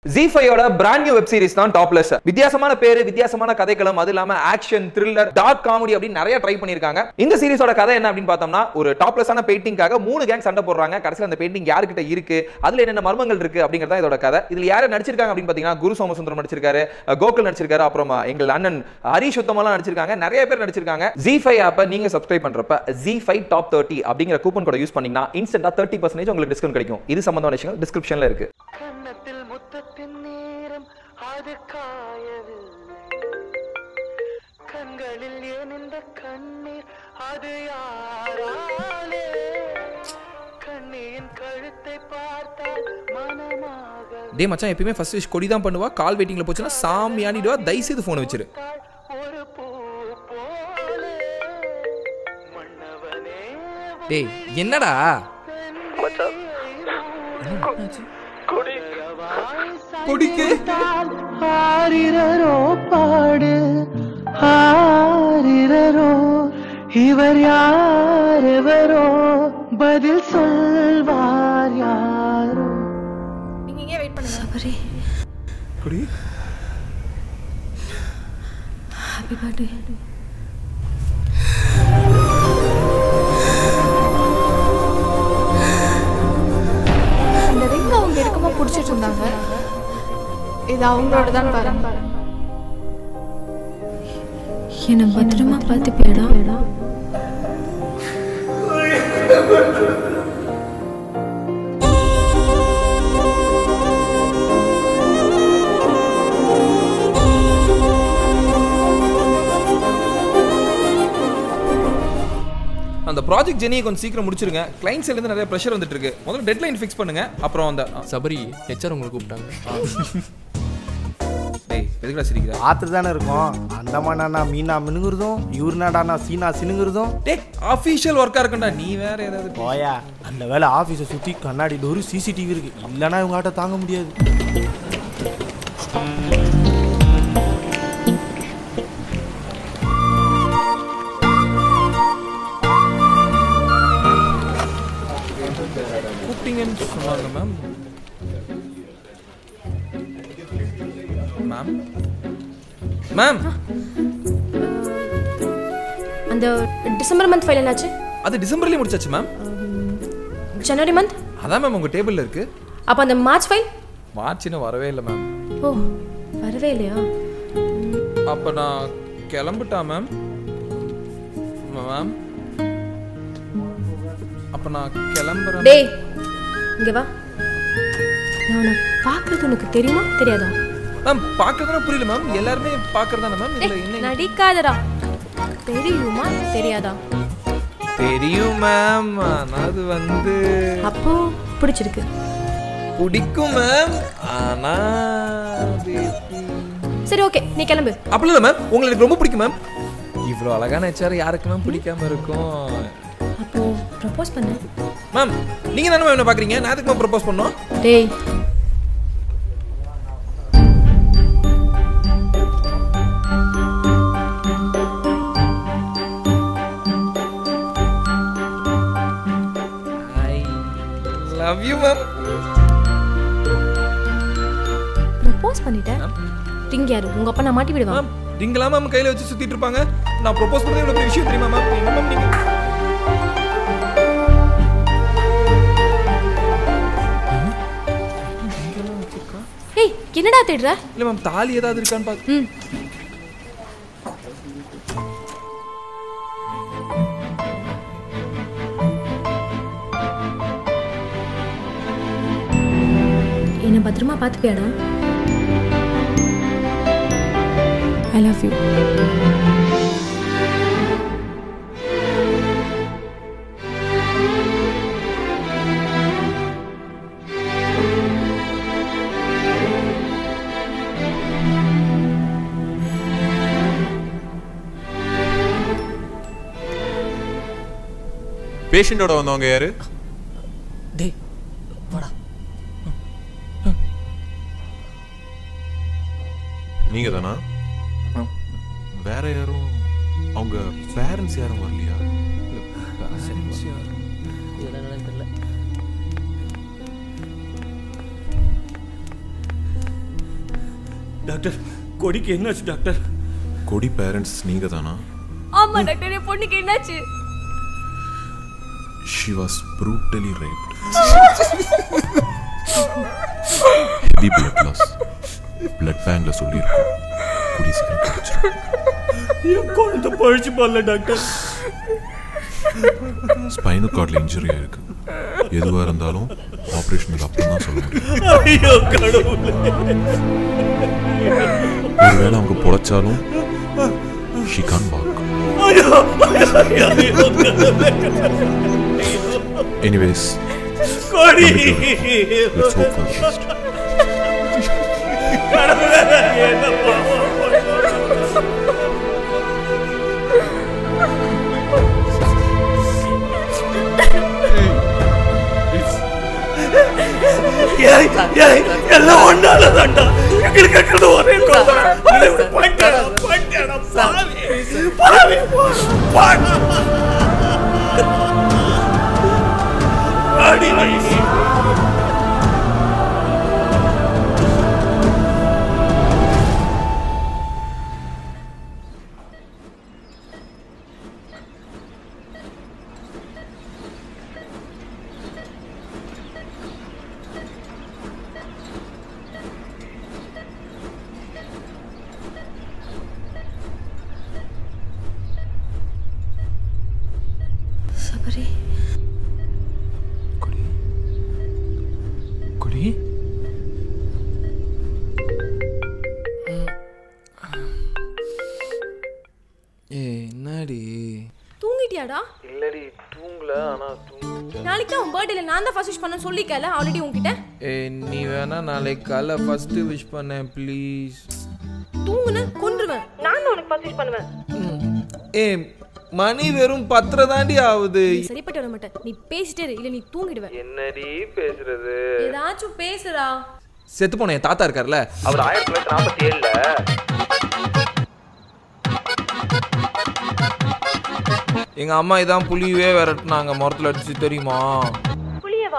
G ஃபைவோட brand new web series தான் topless வித்தியாசமான பேரு வித்தியாசமான கதைக்களம் அது இல்லாம ஆக்ஷன் த்ரில்லர் டார்க் காமெடி அப்படின்னு நிறைய ட்ரை பண்ணிருக்காங்க இந்த சீரிஸோட கதை என்ன அப்படின்னு பார்த்தோம்னா ஒரு டாப்லெஸ்ஸான பெயிண்டிங்காக மூணு கேங் சண்டை போடுறாங்க கடைசியில் அந்த பெயிண்டிங் யாருக்கிட்ட இருக்கு அதுல என்னென்ன மர்மங்கள் இருக்கு அப்படிங்கறத இதோட கதை இதுல யாரு நடிச்சிருக்காங்க அப்படின்னு பாத்தீங்கன்னா குரு சோமசுந்தரம் நடிச்சிருக்காரு கோகுல் நடிச்சிருக்காரு அப்புறம் எங்கள் அண்ணன் ஹரிஷ் உத்தமெல்லாம் நடிச்சிருக்காங்க நிறைய பேர் நடிச்சிருக்காங்க ஜி ஃபைவ் ஆப்பை நீங்க சப்ஸ்கிரைப் பண்றப்ப ஜி ஃபைவ் டாப் தேர்ட்டி அப்படிங்கிற கூப்பன் கூட யூஸ் பண்ணீங்கன்னா இன்ஸ்டன்டா தேர்ட்டி பர்சன்டேஜ் உங்களுக்கு டிஸ்கவுண்ட் கிடைக்கும் இது சம்பந்தமான விஷயங்கள் டிஸ்கிரிப்ஷன்ல இருக்கு கன்னத்தில் முத்தத்தின் நேரம் அது காயவில்லை கண்களில் ஏன் இந்த கண்ணீர் அது யாராலே கண்ணியின் கழுத்தை பார்த்தால் மனமாக டே மச்சான் எப்பயுமே ஃபர்ஸ்ட் விஷ் கொடி தான் பண்ணுவா கால் வெயிட்டிங்ல போச்சுன்னா சாமியானிடுவா தயவுசெய்து ஃபோன் வச்சிரு ஒரு பூ போலே மன்னவனே டேய் என்னடா கொடிக்கு ஆரிரரோ பாடு ஆரிரரோ இவர் யார் எவரோ பதில் சொல்வார் யாரோ நீங்க இங்கே வெயிட் பண்ணுங்க சபரி கொடி ஹாப்பி பர்த்டே இந்த ரிங் அவங்க இருக்குமோ பிடிச்சிட்டு இருந்தாங்க இது அவங்களோட தான் பாருங்க என்னை பத்திரமா பார்த்து போயிடா அந்த ப்ராஜெக்ட் ஜெனியை கொஞ்சம் சீக்கிரம் முடிச்சிருங்க கிளைண்ட் சைடுல இருந்து நிறைய ப்ரெஷர் வந்துட்டு இருக்கு முதல்ல டெட்லைன் ஃபிக்ஸ் பண்ணுங்க அப்புறம் அந்த சபரி ஹெச்ஆர் உங்களை கூப்பிட்டாங்க டேய் எதுக்குடா சிரிக்கிற பார்த்துட்டு தானே இருக்கோம் அந்த மாடானா மீனா மினுங்குறதும் இவர் நாடானா சீனா சினுங்குறதும் டேய் அஃபீஷியல் ஒர்க்கா இருக்கண்டா நீ வேற ஏதாவது போயா அந்த வேலை ஆஃபீஸை சுற்றி கண்ணாடி டோரு சிசிடிவி இருக்கு இல்லைன்னா இவங்க ஆட்ட தாங்க முடியாது கூப்பிட்டீங்கன்னு சொன்னாங்க மேம் மேம் மேம் அந்த டிசம்பர் மந்த் ஃபைல் என்னாச்சு அது டிசம்பர்லயே முடிச்சாச்சு மேம் ஜனவரி மந்த் அதான் மேம் உங்க டேபிள்ல இருக்கு அப்போ அந்த மார்ச் ஃபைல் மார்ச் இன்னும் வரவே இல்லை மேம் ஓ வரவே இல்லையா அப்ப நான் கிளம்பிட்டா மேம் மேம் அப்ப நான் கிளம்புறேன் டேய் இங்க வா நான் உன்னை பார்க்கறது உனக்கு தெரியுமா தெரியாதா மேம் பார்க்கறதுனா புரியல மேம் எல்லாருமே பார்க்கறதானே மேம் இதுல டேய், என்ன நடிக்காதடா தெரியுமா தெரியாதா தெரியும் மேம் ஆனா அது வந்து அப்போ பிடிச்சிருக்கு பிடிக்கும் மேம் ஆனா அது எப்படி? சரி ஓகே நீ கிளம்பு அப்படி இல்லை மேம் உங்களுக்கு எனக்கு ரொம்ப பிடிக்கும் மேம் இவ்வளோ அழகான ஹெச்ஆர் யாருக்கு மேம் பிடிக்காம இருக்கும் அப்போ ப்ரப்போஸ் பண்ணு மேம் நீங்க தானே மேம் என்ன பாக்குறீங்க நான் எதுக்கு மேம் ப்ரப்போஸ் பண்ணோம் டேய் I love you ma'am propose பண்ணிட்டேன் ரிங் யாரு உங்க அப்பா நான் மாட்டி விடுவான் மேம் நீங்களா மேம் கையில வச்சு சுத்திட்டு இருப்பாங்க நான் ப்ரப்போஸ் பண்ணது இவ்வளவு பெரிய விஷயம் தெரியுமா மேம் என்ன மேம் நீங்க ஏய் என்னடா தேடுற இல்ல மேம் தாலி ஏதாவது இருக்கான்னு பாத்து ம் என்ன பத்திரமா பார்த்துப்பியாடா ஐ லவ் யூ பேஷண்டோட வந்தவங்க யாரு டேய் வாடா நீங்க தானா வேற யாரும் அவங்க பேரண்ட்ஸ் யாரும் வரலையா டாக்டர் கொடிக்கு என்னாச்சு டாக்டர் கொடி பேரண்ட்ஸ் நீங்க தானா ஆமா டாக்டர் என் பொண்ணுக்கு என்னாச்சு she was brutally raped heavy blood loss blood பேங்க்ல சொல்லியிருக்கோம் குடி சீக்கிரம் கிடைச்சிரும் என் குழந்தை பழிச்சு பாடல டாக்டர் ஸ்பைனல் கார்டில் இன்ஜுரி ஆயிருக்கு எதுவாக இருந்தாலும் ஆப்ரேஷனுக்கு அப்புறம் தான் சொல்ல முடியும் ஐயோ கடவுளே ஒருவேளை அவங்க பொழைச்சாலும் ஷி கான் வாக் ஐயோ ஐயோ, ஐயோ எனிவேஸ் கொடி லெட்ஸ் ஹோப் ஃபார் பெஸ்ட் கடவுளே என்ன பாவம் ஏய், ஏய், எல்லாம் ஒன்னால தாண்டா எங்களுக்கு இருக்கிறது ஒரே குழந்தை. அதை விட போயிட்டாடா, போயிட்டாடா, பாவி. பாவி, போடா, போடா. அடி, அடி. சபரி கொடி கொடி ஏ என்னடி தூங்கிட்டியாடா இல்லடி தூங்கல ஆனா தூங்க நாளைக்கு அவன் பர்த்டேல நான் தான் ஃபர்ஸ்ட் விஷ் பண்ண சொல்லிக்கல ஆல்ரெடி உன்கிட்ட ஏ நீ வேணா நாளைக்கு காலைல ஃபர்ஸ்ட் விஷ் பண்ண ப்ளீஸ் தூங்குன கொன்றுவேன் நான் உனக்கு ஃபர்ஸ்ட் விஷ் பண்ணுவேன் ஏ மணி வெறும் பத்திர தாண்டி ஆகுது நீ சரிப்பட்டு வர மாட்டேன் நீ பேசிட்டே இரு இல்ல நீ தூங்கிடுவ என்னடி பேசுறது ஏதாச்சும் பேசுடா செத்து போன என் தாத்தா இருக்கார்ல அவர் ஆயிரத்தி தொள்ளாயிரத்தி நாற்பத்தி ஏழுல எங்க அம்மா இதான் புலியவே விரட்டுனாங்க மரத்துல அடிச்சு தெரியுமா புளியவா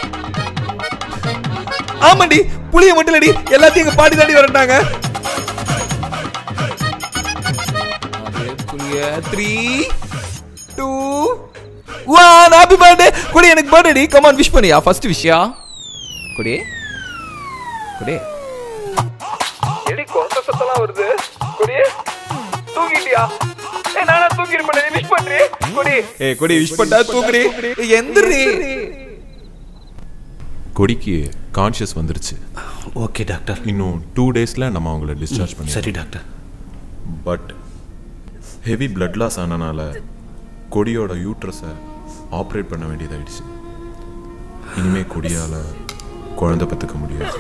ஆமாண்டி புளிய மட்டும் இல்லடி எல்லாத்தையும் எங்க பாட்டி தாண்டி விரட்டினாங்க புளிய three two one happy birthday குடி எனக்கு பர்த்டே கமான் விஷ் பண்ணியா ஃபர்ஸ்ட் விஷயா குடி குடி எடி கொண்ட சத்தலாம் வருது குடி தூங்கிட்டியா ஏ நானா தூங்கிருப்பேன் நீ விஷ் பண்றி குடி ஏ குடி விஷ் பண்ணா தூங்குறி எந்திரி கொடிக்கு கான்ஷியஸ் வந்துருச்சு ஓகே டாக்டர் இன்னும் டூ டேஸில் நம்ம அவங்கள டிஸ்சார்ஜ் பண்ணி சரி doctor but heavy blood loss ஆனனால கொடியோட யூட்ரஸை ஆப்ரேட் பண்ண வேண்டியதாயிடுச்சு இனிமே கொடியால் குழந்தை பெற்றுக்க முடியாது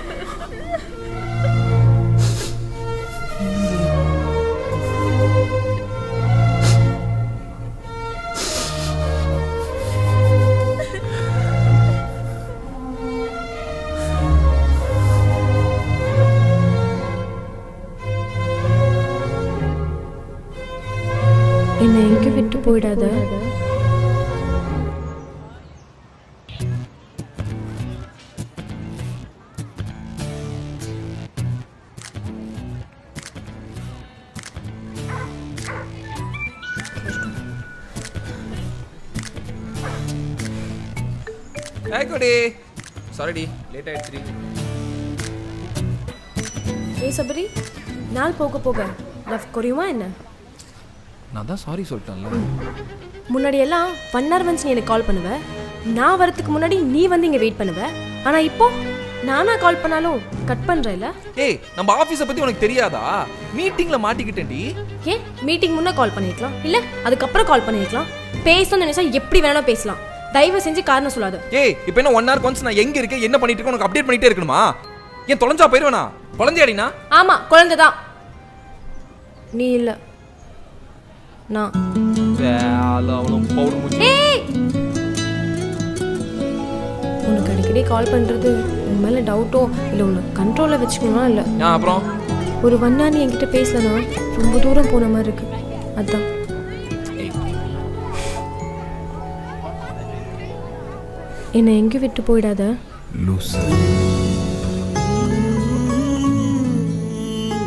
என்ன எங்க விட்டு போயிடாத ஹாய் குடி சாரிடி லேட் ஆயிடுச்சு ஏ சபரி நாள் போக போக லவ் குறையுமா என்ன நான் தான் சாரி சொல்லிட்டேன்ல முன்னாடி எல்லாம் ஒன் ஹவர் வந்து நீ எனக்கு கால் பண்ணுவ நான் வரதுக்கு முன்னாடி நீ வந்து இங்க வெயிட் பண்ணுவ ஆனா இப்போ நானா கால் பண்ணாலும் கட் பண்றேல ஏய் நம்ம ஆபீஸ பத்தி உனக்கு தெரியாதா மீட்டிங்ல மாட்டிக்கிட்டேன்டி ஏன் மீட்டிங் முன்ன கால் பண்ணிருக்கலாம் இல்ல அதுக்கப்புறம் கால் பண்ணிருக்கலாம் பேசணும்னு நினைச்சா எப்படி வேணாலும் பேசலாம் தயவு செஞ்சு காரணம் சொல்லாத ஏய் இப்போ என்ன ஒன் ஹவர் ஒன்ஸ் நான் எங்க இருக்கேன் என்ன பண்ணிட்டு இருக்கேன் உனக்கு அப்டேட் பண்ணிட்டே இருக்கணுமா ஏன் தொலைஞ்சா போயிருவேனா குழந்தையாடினா ஆமா குழந்தைதான் நீ இல்ல நான் அவளும் பவுடர் மூஞ்சி ஏய் உனக்கு அடிக்கடி கால் பண்றது உன் மேல டவுட்டோ இல்ல உன்னை கண்ட்ரோல்ல வச்சுக்கணுமா இல்ல ஆ அப்புறம் ஒரு ஒன் ஹவர் நீ என்கிட்ட பேசலனா ரொம்ப தூரம் போன மாதிரி இருக்கு அதான் என்னை எங்கேயும் விட்டு போயிடாத லூஸ்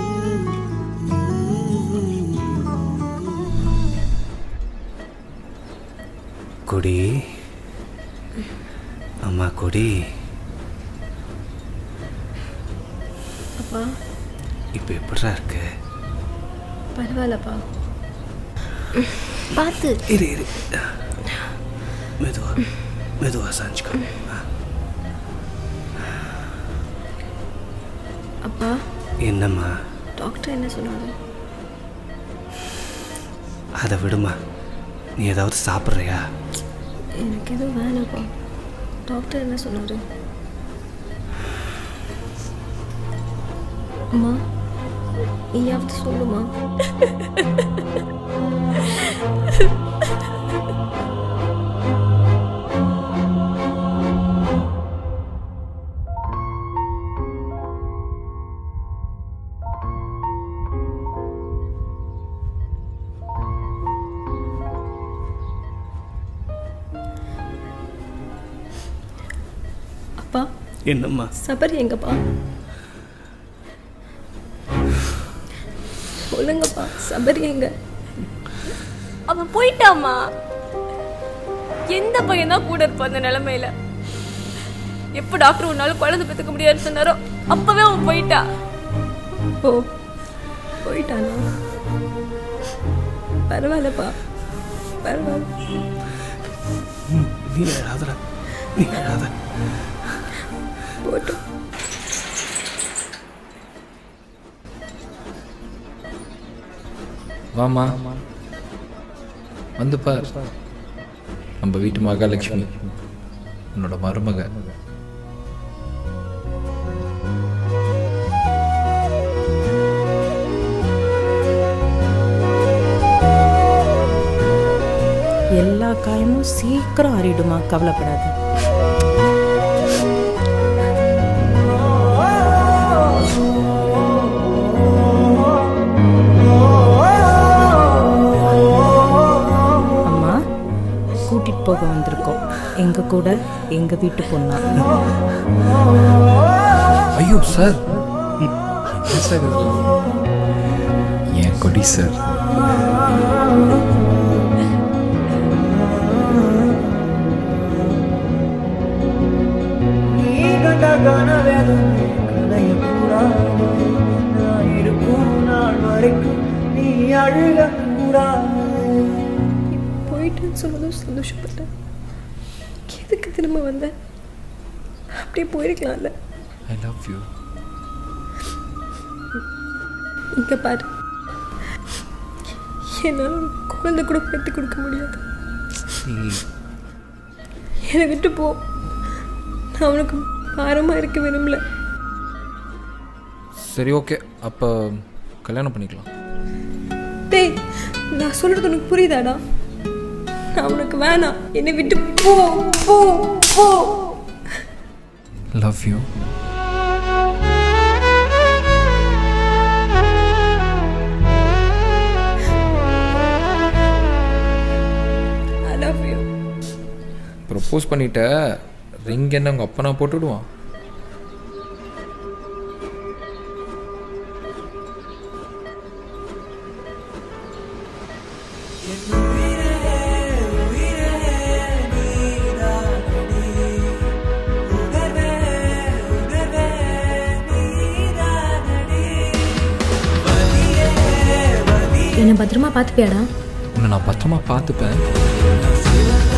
என்னடி அப்பா இப்போ எப்படிடா இருக்கு பரவாயில்லப்பா பார்த்து இரு இரு மெதுவா மெதுவா சாஞ்சுக்கோ ஆ. அப்பா என்னம்மா டாக்டர் என்ன சொன்னாரு அதை விடுமா நீ ஏதாவது சாப்பிட்றியா எனக்கு எதுவும் வேணாப்பா டாக்டர் என்ன சொன்னாரு அம்மா நீயாவது சொல்லுமா அப்பா என்னம்மா சபரி எங்கப்பா சொல்லுங்கப்பா சபரி எங்க அவன் போயிட்டாமா எந்த பையன் தான் கூட இருப்பான் அந்த நிலைமையில எப்போ டாக்டர் ஒரு நாள் குழந்தை பெற்றுக்க முடியாதுன்னு சொன்னாரோ அப்பவே அவன் போயிட்டா ஓ போயிட்டானா பரவாயில்லப்பா பரவாயில்ல நீ அழாதடா நீ அழாத போட்டும் வாமா வந்து பார் நம்ம வீட்டு மகாலட்சுமி உன்னோட மருமக எல்லா காயமும் சீக்கிரம் ஆறிடுமா கவலைப்படாத அம்மா கூட்டிட்டு போக வந்திருக்கோம் எங்க கூட எங்க வீட்டு பொண்ணா ஐயோ சார் என்ன சார் இது? என் கொடி சார் நீ கண்ட கனவெதுமே கலையக்கூடாது நான் இருக்கும் நாள் வரைக்கும் நீ அழுகக்கூடாது போயிட்டுன்னு சொன்னதும் சந்தோஷப்பட்டேன் எதுக்கு திரும்ப வந்த அப்படியே போயிருக்கலாம்ல ஐ லவ் யூ இங்க பாரு என்னால் ஒரு குழந்தை கூட பெற்று கொடுக்க முடியாது என்னை விட்டு போ நான் உனக்கு பாரமாக இருக்க விரும்பல சரி ஓகே அப்போ கல்யாணம் பண்ணிக்கலாம் டேய் நான் சொல்றது உனக்கு புரியுதாடா நான் உனக்கு வேணாம் என்னை விட்டு போ போ போ love you I love you propose பண்ணிட்ட ரிங் என்ன உங்கள் அப்பா நான் போட்டுடுவான் என்னை பத்திரமா பார்த்துப்பியாடா உன்னை நான் பத்திரமா பார்த்துப்பேன்